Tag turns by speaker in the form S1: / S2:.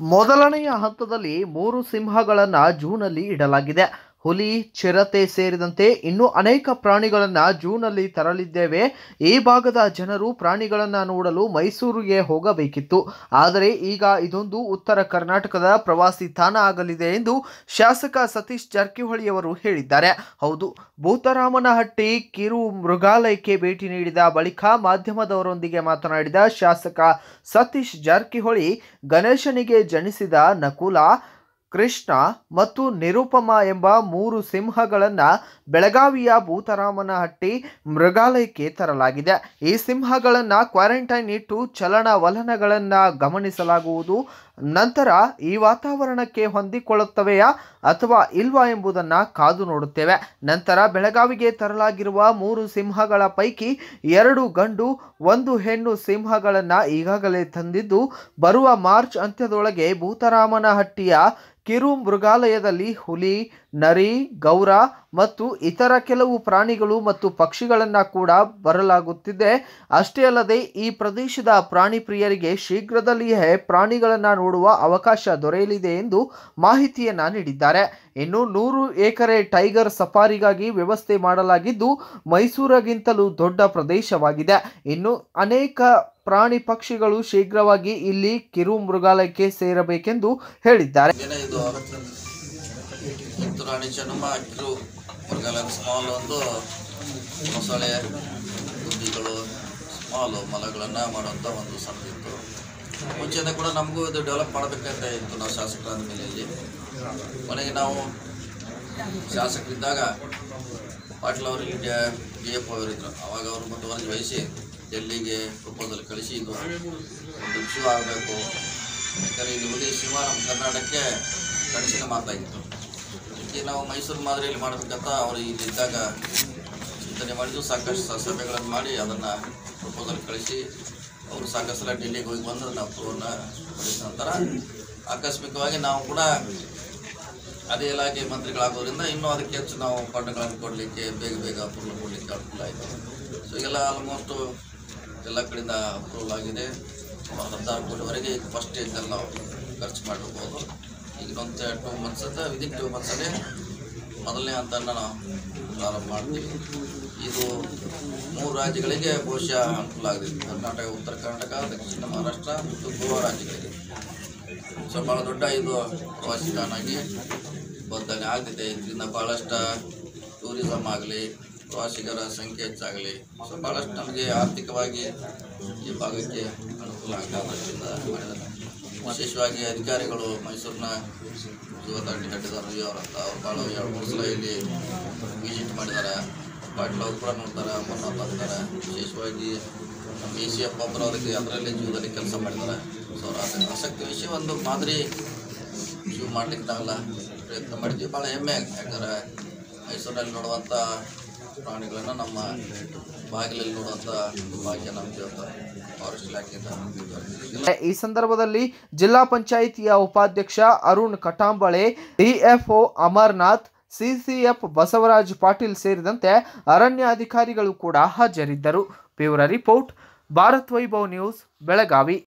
S1: ಮೊದಲನೆಯ ಹಂತದಲ್ಲಿ ಮೂರು ಸಿಂಹಗಳನ್ನು ಜೂನಲ್ಲಿ ಇಡಲಾಗಿದೆ ಹುಲಿ ಚಿರತೆ ಸೇರಿದಂತೆ ಇನ್ನೂ ಅನೇಕ ಪ್ರಾಣಿಗಳನ್ನು ಜೂನಲ್ಲಿ ತರಲಿದ್ದೇವೆ ಈ ಭಾಗದ ಜನರು ಪ್ರಾಣಿಗಳನ್ನು ನೋಡಲು ಮೈಸೂರಿಗೆ ಹೋಗಬೇಕಿತ್ತು ಆದರೆ ಈಗ ಇದೊಂದು ಉತ್ತರ ಕರ್ನಾಟಕದ ಪ್ರವಾಸಿ ತಾಣ ಆಗಲಿದೆ ಎಂದು ಶಾಸಕ ಸತೀಶ್ ಜಾರಕಿಹೊಳಿಯವರು ಹೇಳಿದ್ದಾರೆ ಹೌದು ಭೂತರಾಮನಹಟ್ಟಿ ಕಿರು ಮೃಗಾಲಯಕ್ಕೆ ಭೇಟಿ ನೀಡಿದ ಬಳಿಕ ಮಾಧ್ಯಮದವರೊಂದಿಗೆ ಮಾತನಾಡಿದ ಶಾಸಕ ಸತೀಶ್ ಜಾರಕಿಹೊಳಿ ಗಣೇಶನಿಗೆ ಜನಿಸಿದ ನಕುಲ ಕೃಷ್ಣ ಮತ್ತು ನಿರುಪಮ ಎಂಬ ಮೂರು ಸಿಂಹಗಳನ್ನು ಬೆಳಗಾವಿಯ ಭೂತರಾಮನಹಟ್ಟಿ ಮೃಗಾಲಯಕ್ಕೆ ತರಲಾಗಿದೆ ಈ ಸಿಂಹಗಳನ್ನು ಕ್ವಾರಂಟೈನ್ ಇಟ್ಟು ಚಲನವಲನಗಳನ್ನು ಗಮನಿಸಲಾಗುವುದು ನಂತರ ಈ ವಾತಾವರಣಕ್ಕೆ ಹೊಂದಿಕೊಳ್ಳುತ್ತವೆಯಾ ಅಥವಾ ಇಲ್ವಾ ಎಂಬುದನ್ನು ಕಾದು ನೋಡುತ್ತೇವೆ ನಂತರ ಬೆಳಗಾವಿಗೆ ತರಲಾಗಿರುವ ಮೂರು ಸಿಂಹಗಳ ಪೈಕಿ ಎರಡು ಗಂಡು ಒಂದು ಹೆಣ್ಣು ಸಿಂಹಗಳನ್ನು ಈಗಾಗಲೇ ತಂದಿದ್ದು ಬರುವ ಮಾರ್ಚ್ ಅಂತ್ಯದೊಳಗೆ ಭೂತರಾಮನಹಟ್ಟಿಯ ಕಿರು ಮೃಗಾಲಯದಲ್ಲಿ ಹುಲಿ ನರಿ ಗೌರ ಮತ್ತು ಇತರ ಕೆಲವು ಪ್ರಾಣಿಗಳು ಮತ್ತು ಪಕ್ಷಿಗಳನ್ನು ಕೂಡ ಬರಲಾಗುತ್ತಿದೆ ಅಷ್ಟೇ ಅಲ್ಲದೆ ಈ ಪ್ರದೇಶದ ಪ್ರಾಣಿ ಪ್ರಿಯರಿಗೆ ಶೀಘ್ರದಲ್ಲಿಯೇ ಪ್ರಾಣಿಗಳನ್ನು ನೋಡುವ ಅವಕಾಶ ದೊರೆಯಲಿದೆ ಎಂದು ಮಾಹಿತಿಯನ್ನ ನೀಡಿದ್ದಾರೆ ಇನ್ನು ನೂರು ಎಕರೆ ಟೈಗರ್ ಸಫಾರಿಗಾಗಿ ವ್ಯವಸ್ಥೆ ಮಾಡಲಾಗಿದ್ದು ಮೈಸೂರಿಗಿಂತಲೂ ದೊಡ್ಡ ಪ್ರದೇಶವಾಗಿದೆ ಇನ್ನು ಅನೇಕ ಪ್ರಾಣಿ ಪಕ್ಷಿಗಳು ಶೀಘ್ರವಾಗಿ ಇಲ್ಲಿ ಕಿರು ಮೃಗಾಲಯಕ್ಕೆ ಸೇರಬೇಕೆಂದು ಹೇಳಿದ್ದಾರೆ
S2: ಏನೇ ಇದು ಕಿತ್ತೂರಾಣಿ ಚೆನ್ನಮ್ಮ ಕಿರು ಮೃಗಾಲಯ ಸ್ಮಾಲ್ ಒಂದು ಮೊಸಳೆ ಗುಬ್ಬಿಗಳು ಸ್ಮಾಲು ಮಲಗಳನ್ನು ಮಾಡುವಂಥ ಒಂದು ಸಣ್ಣದಿತ್ತು ಮುಂಚೆನೇ ಕೂಡ ನಮಗೂ ಇದು ಡೆವಲಪ್ ಮಾಡಬೇಕಂತ ಇತ್ತು ನಾವು ಶಾಸಕರಾದ ಮೇಲೆ ಇಲ್ಲಿ ಕೊನೆಗೆ ನಾವು ಶಾಸಕರಿದ್ದಾಗ ಪಾಟೀಲ್ ಅವರು ಇಲ್ಲಿ ಡಿ ಎಫ್ ಅವರಿದ್ದರು ಅವಾಗ ಅವರು ಮುತುವರ್ಜಿ ವಹಿಸಿ ಡೆಲ್ಲಿಗೆ ಪ್ರಪೋಸಲ್ ಕಳಿಸಿ ಇದು ಒಂದು ಇಶ್ಯೂ ಆಗಬೇಕು ಯಾಕಂದರೆ ಇಲ್ಲಿ ಹುಲಿ ಸಿಂಹ ನಮ್ಮ ಕರ್ನಾಟಕಕ್ಕೆ ಕನಸಿನ ಮಾತಾಗಿತ್ತು ಅದಕ್ಕೆ ನಾವು ಮೈಸೂರು ಮಾದರಿಯಲ್ಲಿ ಮಾಡಬೇಕಂತ ಅವರು ಇಲ್ಲಿದ್ದಾಗ ಚಿಂತನೆ ಮಾಡಿದ್ದು ಸಾಕಷ್ಟು ಸ- ಸಭೆಗಳನ್ನು ಮಾಡಿ ಅದನ್ನು ಪ್ರಪೋಸಲ್ ಕಳಿಸಿ ಅವರು ಸಾಕಷ್ಟು ಸಲ ಡೆಲ್ಲಿಗೆ ಹೋಗಿ ಬಂದು ನಾವು ಅಪ್ರೂವನ್ನ ಪಡೆದ ನಂತರ ಆಕಸ್ಮಿಕವಾಗಿ ನಾವು ಕೂಡ ಅದೇ ಇಲಾಖೆ ಮಂತ್ರಿಗಳಾಗೋದ್ರಿಂದ ಇನ್ನೂ ಅದಕ್ಕೆ ಹೆಚ್ಚು ನಾವು ಫಂಡ್ಗಳನ್ನು ಕೊಡಲಿಕ್ಕೆ ಬೇಗ ಬೇಗ ಅಪ್ರೂವಲ್ ಕೊಡಲಿಕ್ಕೆ ಅನುಕೂಲ ಆಯಿತು ಸೊ ಎಲ್ಲ ಆಲ್ಮೋಸ್ಟು ಎಲ್ಲ ಕಡೆಯಿಂದ ಅಪ್ರೂವಲ್ ಆಗಿದೆ ಸುಮಾರು ಹದಿನಾರು ಕೋಟಿವರೆಗೆ ಈಗ ಫಸ್ಟ್ ಸ್ಟೇಜಲ್ಲಿ ನಾವು ಖರ್ಚು ಮಾಡಿರ್ಬೋದು ಈಗ ಒಂದು ಟೂ ಮಂತ್ಸ್ ಅಂತ ವಿದಿನ್ ಟೂ ಮಂತ್ಸಲ್ಲಿ ಮೊದಲನೇ ಹಂತನ ನಾವು ಪ್ರಾರಂಭ ಮಾಡ್ತೀವಿ ಇದು ಮೂರು ರಾಜ್ಯಗಳಿಗೆ ಬಹುಶಃ ಅನುಕೂಲ ಆಗಿದೆ ಕರ್ನಾಟಕ ಉತ್ತರ ಕರ್ನಾಟಕ ದಕ್ಷಿಣ ಮಹಾರಾಷ್ಟ್ರ ಮತ್ತು ಗೋವಾ ರಾಜ್ಯಗಳಿಗೆ ಸೊ ಭಾಳ ದೊಡ್ಡ ಇದು ಪ್ರವಾಸಿ ತಾಣ ಆಗಿ ಬದಲಾವಣೆ ಆಗ್ತಿದೆ ಇದರಿಂದ ಭಾಳಷ್ಟು ಟೂರಿಸಮ್ ಆಗಲಿ ಪ್ರವಾಸಿಗರ ಸಂಖ್ಯೆ ಹೆಚ್ಚಾಗಲಿ ಸೊ ಭಾಳಷ್ಟು ನಮಗೆ ಆರ್ಥಿಕವಾಗಿ ಈ ಭಾಗಕ್ಕೆ ಅನುಕೂಲ ಆಗದ್ರಿಂದ ಮಾಡಿದ್ದಾರೆ ವಿಶೇಷವಾಗಿ ಅಧಿಕಾರಿಗಳು ಮೈಸೂರಿನ ಯುವ ತಂಡ ಕಟ್ಟಿದ್ದಾರೆ ಅವರಂತ ಅವ್ರು ಭಾಳ ಎರಡು ಮೂರು ಸಲ ಇಲ್ಲಿ ವಿಸಿಟ್ ಮಾಡಿದ್ದಾರೆ ಪಾಟೀಲ್ ಅವರು ಕೂಡ ನೋಡ್ತಾರೆ ಅಮರ್ನಾಥ್ ಅಂತಾರೆ ವಿಶೇಷವಾಗಿ ನಮ್ಮ ಎ ಸಿ ಎಫ್ ಒಬ್ಬರು ಅದಕ್ಕೆ ಅದರಲ್ಲಿ ಜೀವದಲ್ಲಿ ಕೆಲಸ ಮಾಡಿದ್ದಾರೆ ಸೊ ಅದರ ಆಸಕ್ತಿ ವಿಷಯ ಒಂದು ಮಾದರಿ ಜೀವ ಮಾಡ್ಲಿಕ್ಕೆ ನಾವೆಲ್ಲ ಪ್ರಯತ್ನ ಮಾಡಿದ್ವಿ ಭಾಳ ಹೆಮ್ಮೆ ಯಾಕಂದರೆ ಮೈಸೂರಲ್ಲಿ ನೋಡುವಂಥ ಪ್ರಾಣಿಗಳನ್ನು ನಮ್ಮ ಬಾಗಿಲಲ್ಲಿ ನೋಡುವಂಥ ಭಾಗ್ಯ ನಮಗೆ ಅಂತ ಫಾರೆಸ್ಟ್ ಇಲಾಖೆಯಿಂದ
S1: ಈ ಸಂದರ್ಭದಲ್ಲಿ ಜಿಲ್ಲಾ ಪಂಚಾಯಿತಿಯ ಉಪಾಧ್ಯಕ್ಷ ಅರುಣ್ ಕಟಾಂಬಳೆ ಡಿಎಫ್ಒ ಅಮರ್ನಾಥ್ ಸಿಸಿಎಫ್ ಬಸವರಾಜ್ ಪಾಟೀಲ್ ಸೇರಿದಂತೆ ಅರಣ್ಯ ಅಧಿಕಾರಿಗಳು ಕೂಡ ಹಾಜರಿದ್ದರು bureau report Bharat Vaibhav news Belagavi